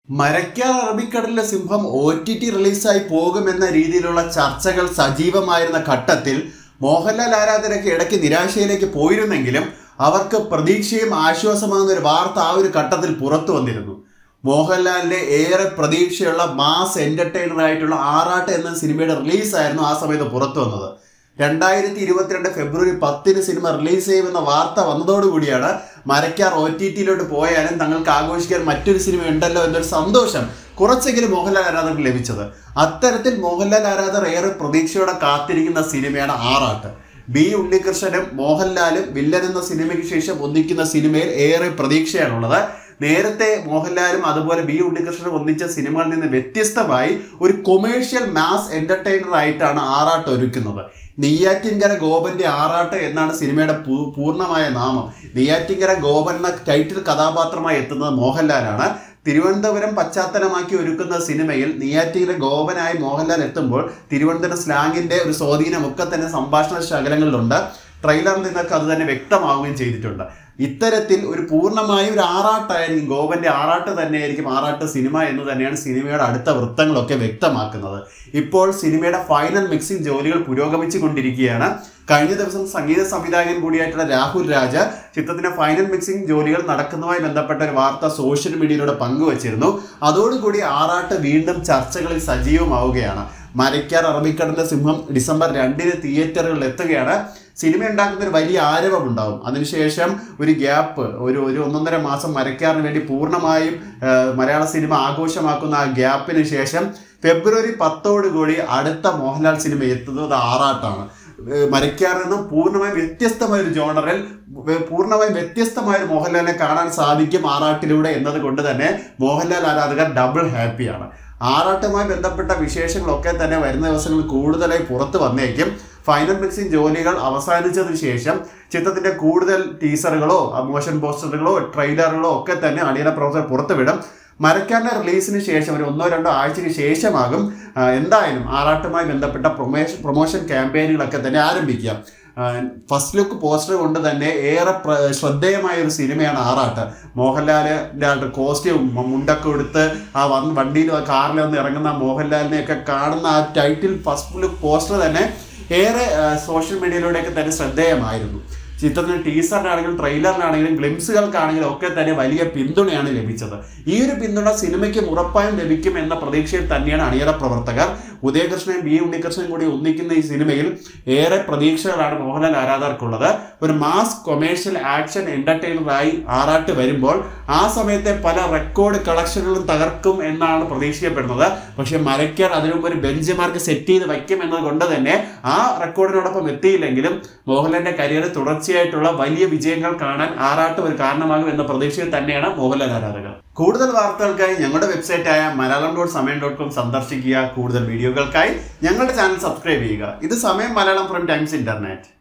മരക്കാർ അറബിക്കടലിലെ സിംഹം O T T റിലീസായി പോകുമെന്ന രീതിയിലുള്ള ചർച്ചകൾ സജീവമായിരുന്ന ഘട്ടത്തിൽ മോഹൻലാൽ ആരാധകരൊക്കെ ഇടയ്ക്ക് നിരാശയിലേക്ക് പോയിരുന്നെങ്കിലും അവർക്ക് പ്രതീക്ഷയും ആശ്വാസമാകുന്ന ഒരു വാർത്ത ആ ഒരു ഘട്ടത്തിൽ പുറത്തു വന്നിരുന്നു മോഹൻലാലിന്റെ ഏറെ പ്രതീക്ഷയുള്ള മാസ് എന്റർടൈനർ ആയിട്ടുള്ള ആറാട്ട് എന്ന സിനിമയുടെ റിലീസായിരുന്നു ആ സമയത്ത് പുറത്തു വന്നത് രണ്ടായിരത്തി ഇരുപത്തിരണ്ട് ഫെബ്രുവരി പത്തിന് സിനിമ റിലീസ് ചെയ്യുമെന്ന വാർത്ത വന്നതോടുകൂടിയാണ് മരക്കാർ ഒ ടി ടിയിലോട്ട് പോയാലും തങ്ങൾക്ക് ആഘോഷിക്കാൻ മറ്റൊരു സിനിമ ഉണ്ടല്ലോ എന്നൊരു സന്തോഷം കുറച്ചെങ്കിലും മോഹൻലാൽ ആരാധകർക്ക് ലഭിച്ചത് അത്തരത്തിൽ മോഹൻലാൽ ആരാധകർ ഏറെ പ്രതീക്ഷയോടെ കാത്തിരിക്കുന്ന സിനിമയാണ് ആറാട്ട് ബി ഉണ്ണികൃഷ്ണനും മോഹൻലാലും വില്ലൻ എന്ന സിനിമയ്ക്ക് ശേഷം ഒന്നിക്കുന്ന സിനിമയിൽ ഏറെ പ്രതീക്ഷയാണുള്ളത് നേരത്തെ മോഹൻലാലും അതുപോലെ ബി ഉണ്ണികൃഷ്ണനും ഒന്നിച്ച സിനിമകളിൽ നിന്ന് വ്യത്യസ്തമായി ഒരു കൊമേഴ്ഷ്യൽ മാസ് എന്റർടൈനർ ആയിട്ടാണ് ആറാട്ട് ഒരുക്കുന്നത് നെയ്യാറ്റിൻകര ഗോപന്റെ ആറാട്ട് എന്നാണ് സിനിമയുടെ പൂ- പൂർണ്ണമായ നാമം നെയ്യാറ്റിൻകര ഗോപൻ എന്ന ടൈറ്റിൽ കഥാപാത്രമായി എത്തുന്നത് മോഹൻലാലാണ് തിരുവനന്തപുരം പശ്ചാത്തലമാക്കി ഒരുക്കുന്ന സിനിമയിൽ നെയ്യാറ്റിൻകര ഗോപനായി മോഹൻലാൽ എത്തുമ്പോൾ തിരുവനന്തപുരം സ്ലാങ്ങിന്റെ ഒരു സ്വാധീനമൊക്കെ തന്നെ സംഭാഷണ ശകലങ്ങളിലുണ്ട് ട്രെയിലറിൽ നിന്നൊക്കെ അത് തന്നെ വ്യക്തമാവുകയും ചെയ്തിട്ടുണ്ട് ഇത്തരത്തിൽ ഒരു പൂർണ്ണമായും ഒരു ആറാട്ടായിരിക്കും ഗോപന്റെ ആറാട്ട് തന്നെയായിരിക്കും ആറാട്ട് സിനിമ എന്ന് തന്നെയാണ് സിനിമയുടെ അടുത്ത വൃത്തങ്ങളൊക്കെ വ്യക്തമാക്കുന്നത് ഇപ്പോൾ സിനിമയുടെ ഫൈനൽ മിക്സിംഗ് ജോലികൾ പുരോഗമിച്ചു കൊണ്ടിരിക്കുകയാണ് കഴിഞ്ഞ ദിവസം സംഗീത സംവിധായകൻ കൂടിയായിട്ടുള്ള രാഹുൽ രാജ ചിത്രത്തിന്റെ ഫൈനൽ മിക്സിംഗ് ജോലികൾ നടക്കുന്നതുമായി ബന്ധപ്പെട്ട ഒരു വാർത്ത സോഷ്യൽ മീഡിയയിലൂടെ പങ്കുവച്ചിരുന്നു അതോടുകൂടി ആറാട്ട് വീണ്ടും ചർച്ചകളിൽ സജീവമാവുകയാണ് മരക്കാർ അറബിക്കടലിന്റെ സിംഹം ഡിസംബർ രണ്ടിന് തിയേറ്ററുകളിൽ എത്തുകയാണ് സിനിമ ഉണ്ടാക്കുന്ന ഒരു വലിയ ആരവമുണ്ടാവും അതിനുശേഷം ഒരു ഗ്യാപ്പ് ഒരു ഒരു ഒന്നൊന്നര മാസം മരക്കാറിന് വേണ്ടി പൂർണ്ണമായും ആ, മലയാള സിനിമ ആഘോഷമാക്കുന്ന ആ ഗ്യാപ്പിന് ശേഷം ഫെബ്രുവരി പത്തോട് കൂടി അടുത്ത മോഹൻലാൽ സിനിമ എത്തുന്നത് ആറാട്ടാണ് ഏഹ് മരക്കാറിൽ നിന്നും പൂർണ്ണമായും വ്യത്യസ്തമായ ഒരു ജോണറിൽ വെ- പൂർണ്ണമായും വ്യത്യസ്തമായ ഒരു മോഹൻലാലിനെ കാണാൻ സാധിക്കും ആറാട്ടിലൂടെ എന്നത് കൊണ്ട് തന്നെ മോഹൻലാൽ ആരാധകർ ഡബിൾ ഹാപ്പിയാണ് ആറാട്ടുമായി ബന്ധപ്പെട്ട വിശേഷങ്ങളൊക്കെ തന്നെ വരുന്ന ദിവസങ്ങളിൽ കൂടുതലായി പുറത്തു വന്നേക്കും ഫൈനൽ മിക്സിംഗ് ജോലികൾ അവസാനിച്ചതിന് ശേഷം ചിത്രത്തിന്റെ കൂടുതൽ ടീസറുകളോ മോഷൻ പോസ്റ്ററുകളോ ട്രെയിലറുകളോ ഒക്കെ തന്നെ അണിയറ പ്രവർത്തകർ പുറത്തുവിടും മരക്കാരൻ്റെ റിലീസിന് ശേഷം ഒരു ഒന്നോ രണ്ടോ ആഴ്ചയ്ക്ക് ശേഷമാകും ആ, എന്തായാലും ആറാട്ടുമായി ബന്ധപ്പെട്ട പ്രൊമേഷൻ പ്രൊമോഷൻ ക്യാമ്പയിനുകളൊക്കെ തന്നെ ആരംഭിക്കുക ഫസ്റ്റ് ലുക്ക് പോസ്റ്റർ കൊണ്ട് തന്നെ ഏറെ പ്ര- ശ്രദ്ധേയമായ ഒരു സിനിമയാണ് ആറാട്ട് മോഹൻലാലിൻ്റെ കോസ്റ്റ്യൂം മുണ്ടൊക്കെ എടുത്ത് ആ വന്ന് വണ്ടിയിൽ കാറിൽ വന്ന് ഇറങ്ങുന്ന മോഹൻലാലിനെയൊക്കെ കാണുന്ന ആ ടൈറ്റിൽ ഫസ്റ്റ് ലുക്ക് പോസ്റ്റർ തന്നെ ഏറെ സോഷ്യൽ മീഡിയയിലൂടെയൊക്കെ തന്നെ ശ്രദ്ധേയമായിരുന്നു ചിത്രത്തിന് ടീസറിനാണെങ്കിലും ട്രെയിലറിനാണെങ്കിലും ഗ്ലിംസുകൾക്കാണെങ്കിലും ഒക്കെ തന്നെ വലിയ പിന്തുണയാണ് ലഭിച്ചത് ഈ ഒരു പിന്തുണ സിനിമയ്ക്ക് ഉറപ്പായും ലഭിക്കും എന്ന പ്രതീക്ഷയിൽ തന്നെയാണ് അണിയറ പ്രവർത്തകർ ഉദയകൃഷ്ണൻ ബി ഉണ്ണികൃഷ്ണൻ കൂടി ഒന്നിക്കുന്ന ഈ സിനിമയിൽ ഏറെ പ്രതീക്ഷകളാണ് മോഹൻലാൽ ആരാധകർക്കുള്ളത് ഒരു മാസ് കൊമേഴ്ഷ്യൽ ആക്ഷൻ എന്റർടൈനറായി ആറാട്ട് വരുമ്പോൾ ആ സമയത്തെ പല റെക്കോർഡ് കളക്ഷനുകളും തകർക്കും എന്നാണ് പ്രതീക്ഷിക്കപ്പെടുന്നത് പക്ഷേ മരയ്ക്കർ അതിനു മുമ്പ് ഒരു ബെഞ്ച് മാർക്ക് സെറ്റ് ചെയ്ത് വയ്ക്കും എന്നത് കൊണ്ട് തന്നെ ആ റെക്കോർഡിനോടൊപ്പം എത്തിയില്ലെങ്കിലും മോഹൻലാലിന്റെ കരിയർ തുടർച്ചയായിട്ടുള്ള വലിയ വിജയങ്ങൾ കാണാൻ ആറാട്ട് ഒരു കാരണമാകും എന്ന പ്രതീക്ഷയിൽ തന്നെയാണ് മോഹൻലാൽ ആരാധകർ കൂടുതൽ വാർത്തകൾക്കായി ഞങ്ങളുടെ വെബ്സൈറ്റായ Malayalam dot Samayam dot com സന്ദർശിക്കുക കൂടുതൽ വീഡിയോകൾക്കായി ഞങ്ങളുടെ ചാനൽ സബ്സ്ക്രൈബ് ചെയ്യുക ഇത് സമയം മലയാളം ഫ്രം ടൈംസ് ഇന്റർനെറ്റ്